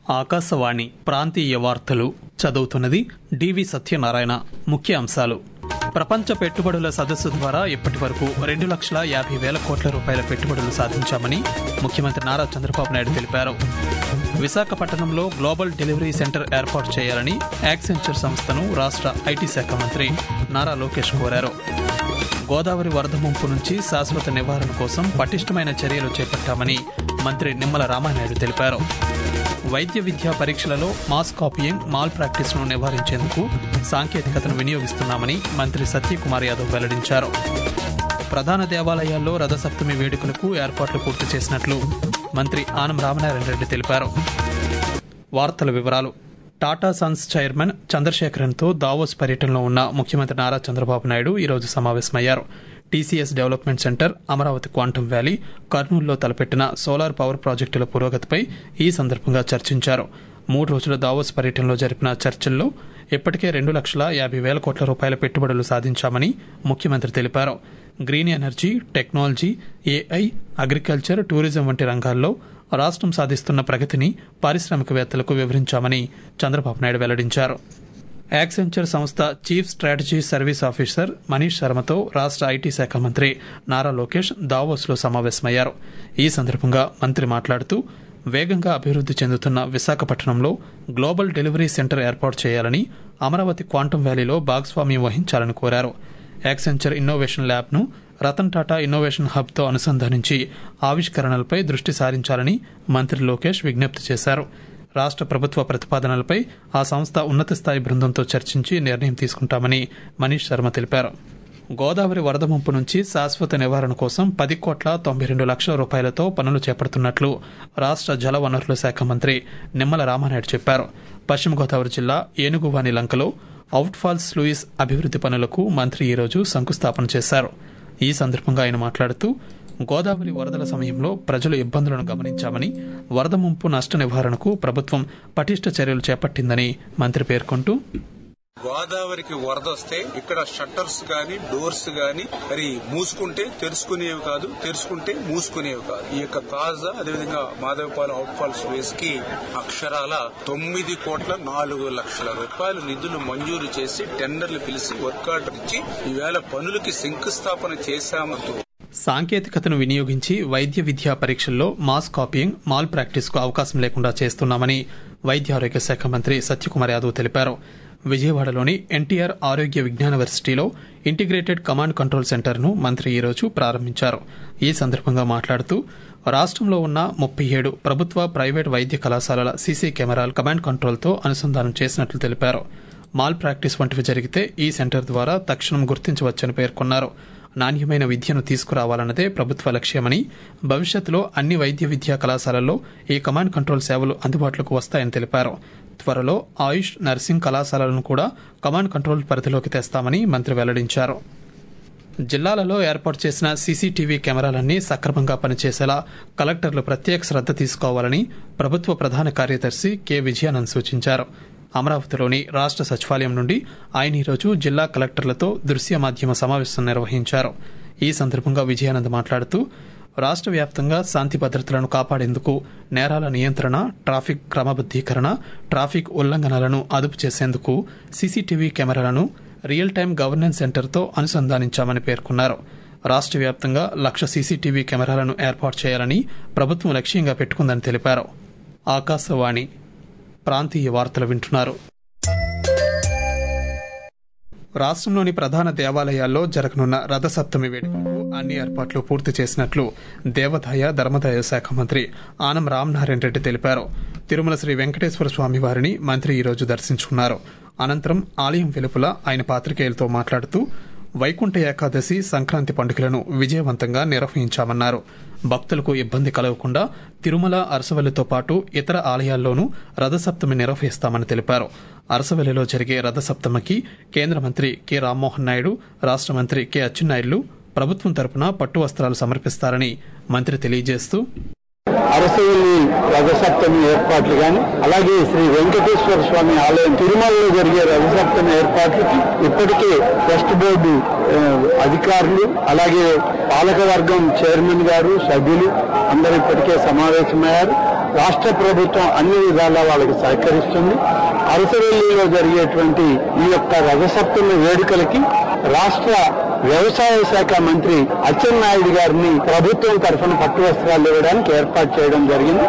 ఆకాశవాణి ప్రాంతీయ వార్తలు చదువుతున్నది డివి సత్యనారాయణ ముఖ్య అంశాలు ప్రపంచ పెట్టుబడుల సదస్సు ద్వారా ఇప్పటి వరకు రెండు లక్షల యాభై వేల కోట్ల రూపాయల పెట్టుబడులు సాధించామని ముఖ్యమంత్రి నారా చంద్రబాబు నాయుడు తెలిపారు విశాఖపట్నంలో గ్లోబల్ డెలివరీ సెంటర్ ఏర్పాటు చేయాలని యాక్సెంచర్ సంస్థను రాష్ట్ర ఐటీ శాఖ మంత్రి నారా లోకేష్ కోరారు గోదావరి వరద ముంపు నుంచి శాశ్వత నివారణ కోసం పటిష్టమైన చర్యలు చేపట్టామని మంత్రి నిమ్మల రామానాయుడు తెలిపారు వైద్య విద్యా పరీక్షలలో మాస్ కాపీయింగ్ మాల్ ప్రాక్టీస్ ను నివారించేందుకు సాంకేతికతను వినియోగిస్తున్నామని మంత్రి సత్యకుమార్ యాదవ్ వెల్లడించారు ప్రధాన దేవాలయాల్లో రథసప్తమి వేడుకలకు ఏర్పాట్లు పూర్తి చేసినట్లు మంత్రి ఆనం రామనారాయణ రెడ్డి తెలిపారు వార్తల వివరాలు టాటా సన్స్ చైర్మన్ చంద్రశేఖరన్తో దావోస్ పర్యటనలో ఉన్న ముఖ్యమంత్రి నారా చంద్రబాబు నాయుడు ఈరోజు సమావేశమయ్యారు TCS development centre Amaravati quantum valley కర్నూలులో తలపెట్టిన సోలార్ పవర్ ప్రాజెక్టుల పురోగతిపై ఈ సందర్భంగా చర్చించారు మూడు రోజుల దావోస్ పర్యటనలో జరిపిన చర్చల్లో ఇప్పటికే రెండు లక్షల యాభై వేల కోట్ల రూపాయల పెట్టుబడులు సాధించామని ముఖ్యమంత్రి తెలిపారు green energy technology AI agriculture tourism వంటి రంగాల్లో రాష్ట్రం సాధిస్తున్న ప్రగతిని పారిశ్రామికవేత్తలకు వివరించామని చంద్రబాబు నాయుడు వెల్లడించారు యాక్సెంచర్ సంస్థ chief strategy service officer Manish శర్మతో రాష్ట్ర ఐటీ శాఖ మంత్రి నారా లోకేష్ దావోస్లో సమావేశమయ్యారు ఈ సందర్భంగా మంత్రి మాట్లాడుతూ వేగంగా అభివృద్ది చెందుతున్న విశాఖపట్నంలో గ్లోబల్ డెలివరీ సెంటర్ ఏర్పాటు చేయాలని అమరావతి క్వాంటం వ్యాలీలో భాగస్వామ్యం వహించాలని కోరారు యాక్సెంచర్ ఇన్నోవేషన్ ల్యాబ్ను రతన్ టాటా ఇన్నోవేషన్ హబ్తో అనుసంధానించి ఆవిష్కరణలపై దృష్టి సారించాలని మంత్రి లోకేష్ విజ్ఞప్తి చేశారు రాష్ట్ర ప్రభుత్వ ప్రతిపాదనలపై ఆ సంస్థ ఉన్నత స్థాయి బృందంతో చర్చించి నిర్ణయం తీసుకుంటామని మనీష్ శర్మ తెలిపారు గోదావరి వరద ముంపు నుంచి శాశ్వత నివారణ కోసం పది కోట్ల తొంభై రెండు లక్షల రూపాయలతో పనులు చేపడుతున్నట్లు రాష్ట్ర జల వనరుల శాఖ మంత్రి నిమ్మల రామానాయుడు చెప్పారు పశ్చిమ గోదావరి జిల్లా ఏనుగువాని లంకలో అవుట్ఫాల్స్ లూయిస్ అభివృద్ది పనులకు మంత్రి ఈరోజు శంకుస్థాపన చేశారు ఈ సందర్భంగా ఆయన మాట్లాడుతూ గోదావరి వరదల సమయంలో ప్రజలు ఇబ్బందులను గమనించామని వరద ముంపు నష్ట నివారణకు ప్రభుత్వం పటిష్ట చర్యలు చేపట్టిందని మంత్రి పేర్కొంటూ గోదావరికి వరద వస్తే ఇక్కడ షట్టర్స్ గాని డోర్స్ గాని మరి మూసుకుంటే తెరుచుకునేవి కాదు తెరుచుకుంటే మూసుకునేవి కాదు ఈ యొక్క తాజా అదేవిధంగా మాధవపాలెం అవుట్ ఫాల్స్ వేస్ కి అక్షరాల తొమ్మిది కోట్ల నాలుగు లక్షల రూపాయలు నిధులు మంజూరు చేసి టెండర్లు పిలిచి వర్క్ ఆర్డర్ ఇచ్చి ఈవేళ పనులకి శంకుస్థాపన చేశామంటూ సాంకేతికతను వినియోగించి వైద్య విద్యా పరీక్షల్లో మాస్ కాపీయింగ్ మాల్ ప్రాక్టీస్ కు అవకాశం లేకుండా చేస్తున్నామని వైద్య ఆరోగ్య శాఖ మంత్రి సత్యకుమార్ యాదవ్ తెలిపారు విజయవాడలోని ఎన్టీఆర్ ఆరోగ్య విజ్ఞాన వర్సిటీలో ఇంటిగ్రేటెడ్ కమాండ్ కంట్రోల్ సెంటర్ను మంత్రి ఈరోజు ప్రారంభించారు ఈ సందర్భంగా మాట్లాడుతూ రాష్ట్రంలో ఉన్న ముప్పై ఏడు ప్రభుత్వ ప్రైవేట్ వైద్య కళాశాలల సీసీ కెమెరాల కమాండ్ కంట్రోల్తో అనుసంధానం చేసినట్లు తెలిపారు మాల్ ప్రాక్టీస్ వంటివి జరిగితే ఈ సెంటర్ ద్వారా తక్షణం గుర్తించవచ్చని పేర్కొన్నారు నాణ్యమైన విద్యను తీసుకురావాలన్నదే ప్రభుత్వ లక్ష్యమని భవిష్యత్తులో అన్ని వైద్య విద్యా కళాశాలల్లో ఈ కమాండ్ కంట్రోల్ సేవలు అందుబాటులోకి వస్తాయని తెలిపారు త్వరలో ఆయుష్ నర్సింగ్ కళాశాలలను కూడా కమాండ్ కంట్రోల్ పరిధిలోకి తెస్తామని మంత్రి వెల్లడించారు జిల్లాలలో ఏర్పాటు చేసిన సీసీటీవీ కెమెరాలన్నీ సక్రమంగా పనిచేసేలా కలెక్టర్లు ప్రత్యేక శ్రద్ధ తీసుకోవాలని ప్రభుత్వ ప్రధాన కార్యదర్శి కె విజయానంద్ సూచించారు అమరావతిలోని రాష్ట్ర సచివాలయం నుండి ఆయన ఈరోజు జిల్లా కలెక్టర్లతో దృశ్య మాధ్యమ సమావేశం నిర్వహించారు ఈ సందర్భంగా విజయానంద్ మాట్లాడుతూ రాష్ట్ర వ్యాప్తంగా శాంతి భద్రతలను కాపాడేందుకు నేరాల నియంత్రణ ట్రాఫిక్ క్రమబద్దీకరణ ట్రాఫిక్ ఉల్లంఘనలను అదుపు చేసేందుకు సీసీటీవీ కెమెరాలను రియల్ టైం గవర్నెన్స్ సెంటర్తో అనుసంధానించామని పేర్కొన్నారు రాష్ట్ర వ్యాప్తంగా లక్ష సీసీటీవీ కెమెరాలను ఏర్పాటు చేయాలని ప్రభుత్వం లక్ష్యంగా పెట్టుకుందని తెలిపారు ఆకాశవాణి ప్రాంతీయ వార్తలు వింటున్నారు రాష్ట్రంలోని ప్రధాన దేవాలయాల్లో జరగనున్న రథసప్తమి వేడుకలకు అన్ని ఏర్పాట్లు పూర్తి చేసినట్లు దేవదాయ ధర్మదాయ శాఖ మంత్రి ఆనం రామనారాయణ రెడ్డి తెలిపారు తిరుమల శ్రీ వెంకటేశ్వర స్వామి వారిని మంత్రి ఈరోజు దర్శించుకున్నారు అనంతరం ఆలయం వెలుపల ఆయన పాత్రికేయులతో మాట్లాడుతూ వైకుంఠ ఏకాదశి సంక్రాంతి పండుగలను విజయవంతంగా నిర్వహించామన్నారు భక్తులకు ఇబ్బంది కలగకుండా తిరుమల అరసవల్లితో పాటు ఇతర ఆలయాల్లోనూ రథసప్తమి నిర్వహిస్తామని తెలిపారు అరసవల్లిలో జరిగే రథసప్తమికి కేంద్ర మంత్రి కె రామ్మోహన్ నాయుడు రాష్ట మంత్రి కె అచ్చెన్నాయుడు ప్రభుత్వం తరపున పట్టు వస్త్రాలు సమర్పిస్తారని మంత్రి తెలియజేస్తూ అరసవల్లి రథసప్తమి ఏర్పాట్లు కానీ అలాగే శ్రీ వెంకటేశ్వర స్వామి ఆలయం తిరుమలలో జరిగే రథసప్తమి ఏర్పాట్లకి ఇప్పటికే ట్రస్ట్ బోర్డు ఆ, అధికారులు అలాగే పాలకవర్గం చైర్మన్ గారు సభ్యులు అందరూ ఇప్పటికే సమావేశమయ్యారు రాష్ట్ర ప్రభుత్వం అన్ని విధాలా వాళ్ళకి సహకరిస్తుంది అరసవెల్లిలో జరిగేటువంటి ఈ యొక్క రథసప్తమి వేడుకలకి రాష్ట్ర వ్యవసాయ శాఖ మంత్రి అచ్చెన్నాయుడు గారిని ప్రభుత్వం తరఫున పట్టు వస్త్రాలు ఇవ్వడానికి ఏర్పాటు చేయడం జరిగింది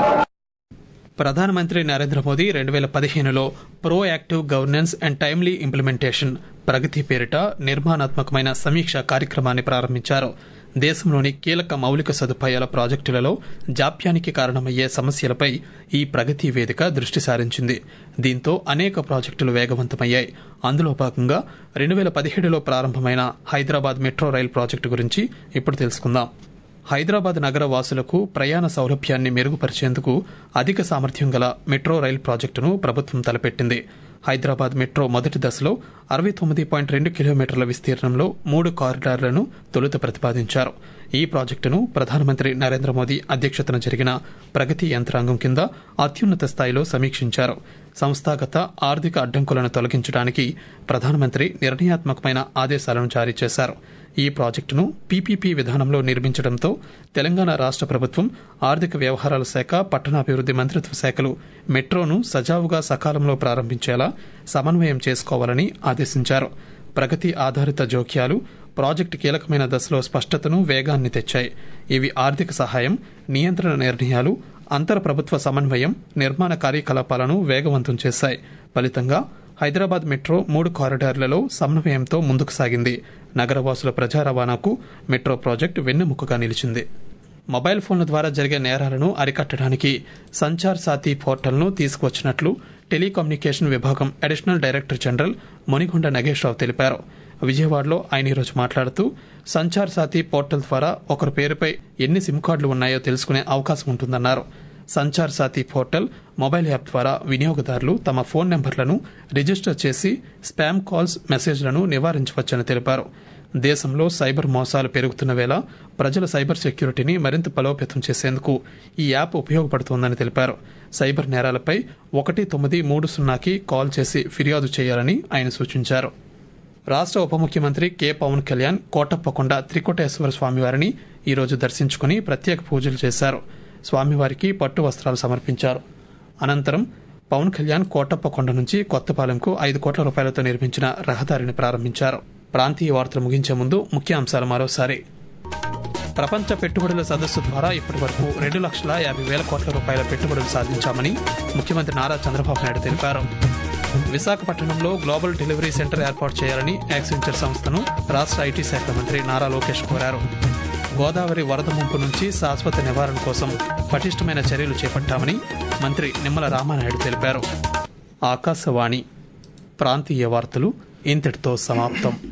ప్రధానమంత్రి నరేంద్ర మోదీ రెండు వేల పదిహేనులో proactive governance and timely implementation Pragati పేరిట నిర్మాణాత్మకమైన సమీక్ష కార్యక్రమాన్ని ప్రారంభించారు దేశంలోని కీలక మౌలిక సదుపాయాల ప్రాజెక్టులలో జాప్యానికి కారణమయ్యే సమస్యలపై ఈ ప్రగతి వేదిక దృష్టి సారించింది దీంతో అనేక ప్రాజెక్టులు వేగవంతమయ్యాయి అందులో భాగంగా రెండు వేల పదిహేడులో ప్రారంభమైన హైదరాబాద్ మెట్రో రైల్ ప్రాజెక్టు గురించి ఇప్పుడు తెలుసుకుందాం హైదరాబాద్ నగర వాసులకు ప్రయాణ సౌలభ్యాన్ని మెరుగుపరిచేందుకు అధిక సామర్థ్యం గల మెట్రో రైల్ ప్రాజెక్టును ప్రభుత్వం తలపెట్టింది హైదరాబాద్ మెట్రో మొదటి దశలో అరవై తొమ్మిది పాయింట్ రెండు కిలోమీటర్ల విస్తీర్ణంలో మూడు కారిడార్లను తొలుత ప్రతిపాదించారు ఈ ప్రాజెక్టును ప్రధానమంత్రి నరేంద్ర మోదీ అధ్యక్షతన జరిగిన ప్రగతి యంత్రాంగం కింద అత్యున్నత స్థాయిలో సమీక్షించారు సంస్థాగత ఆర్థిక అడ్డంకులను తొలగించడానికి ప్రధానమంత్రి నిర్ణయాత్మకమైన ఆదేశాలను జారీ చేశారు ఈ ప్రాజెక్టును పీపీపీ విధానంలో నిర్మించడంతో తెలంగాణ రాష్ట్ర ప్రభుత్వం ఆర్థిక వ్యవహారాల శాఖ పట్టణాభివృద్ది మంత్రిత్వ శాఖలు మెట్రోను సజావుగా సకాలంలో ప్రారంభించేలా సమన్వయం చేసుకోవాలని ఆదేశించారు ప్రగతి ఆధారిత జోక్యాలు ప్రాజెక్టు కీలకమైన దశలో స్పష్టతను వేగాన్ని తెచ్చాయి ఇవి ఆర్థిక సహాయం నియంత్రణ నిర్ణయాలు అంతర ప్రభుత్వ సమన్వయం నిర్మాణ కార్యకలాపాలను వేగవంతం చేశాయి ఫలితంగా హైదరాబాద్ మెట్రో మూడు కారిడార్లలో సమన్వయంతో ముందుకు సాగింది నగరవాసుల ప్రజా రవాణాకు మెట్రో ప్రాజెక్టు వెన్నెముకగా నిలిచింది మొబైల్ ఫోన్ల ద్వారా జరిగే నేరాలను అరికట్టడానికి సంచార్ సాతి పోర్టల్ను తీసుకువచ్చినట్లు టెలికమ్యూనికేషన్ విభాగం additional director general Munigonda Nageswararao తెలిపారు విజయవాడలో ఆయన ఈరోజు మాట్లాడుతూ సంచార్ సాతి పోర్టల్ ద్వారా ఒకరి పేరుపై ఎన్ని సిమ్ కార్డులు ఉన్నాయో తెలుసుకునే అవకాశం ఉంటుందన్నారు Sanchar Saathi portal mobile app ద్వారా వినియోగదారులు తమ ఫోన్ నెంబర్లను రిజిస్టర్ చేసి స్పామ్ కాల్స్ మెసేజ్లను నివారించవచ్చని తెలిపారు దేశంలో సైబర్ మోసాలు పెరుగుతున్న వేళ ప్రజల సైబర్ సెక్యూరిటీని మరింత బలోపేతం చేసేందుకు ఈ యాప్ ఉపయోగపడుతోందని తెలిపారు సైబర్ నేరాలపై ఒకటి తొమ్మిది మూడు సున్నాకి కాల్ చేసి ఫిర్యాదు చేయాలని ఆయన సూచించారు రాష్ట్ర ఉప ముఖ్యమంత్రి కె పవన్ కళ్యాణ్ కోటప్పకొండ త్రికోటేశ్వర స్వామివారిని ఈరోజు దర్శించుకుని ప్రత్యేక పూజలు చేశారు స్వామివారికి పట్టు వస్త్రాలు సమర్పించారు అనంతరం పవన్ కళ్యాణ్ కోటప్పకొండ నుంచి కొత్తపాలెంకు ఐదు కోట్ల రూపాయలతో నిర్మించిన రహదారిని ప్రారంభించారు ప్రాంతీయ వార్తలు ముగించే ముందు ముఖ్య అంశాలు మరోసారి ప్రపంచ పెట్టుబడుల సదస్సు ద్వారా ఇప్పటి వరకు రెండు లక్షల యాభై వేల కోట్ల రూపాయల పెట్టుబడులు సాధించామని ముఖ్యమంత్రి నారా చంద్రబాబు నాయుడు తెలిపారు విశాఖపట్నంలో గ్లోబల్ డెలివరీ సెంటర్ ఏర్పాటు చేయాలని యాక్సెంచర్ సంస్థను రాష్ట్ర ఐటీ శాఖ మంత్రి నారా లోకేష్ కోరారు గోదావరి వరద ముంపు నుంచి శాశ్వత నివారణ కోసం పటిష్టమైన చర్యలు చేపట్టామని మంత్రి నిమ్మల రామానాయుడు తెలిపారు ఆకాశవాణి ప్రాంతీయ వార్తలు ఇంతటితో సమాప్తం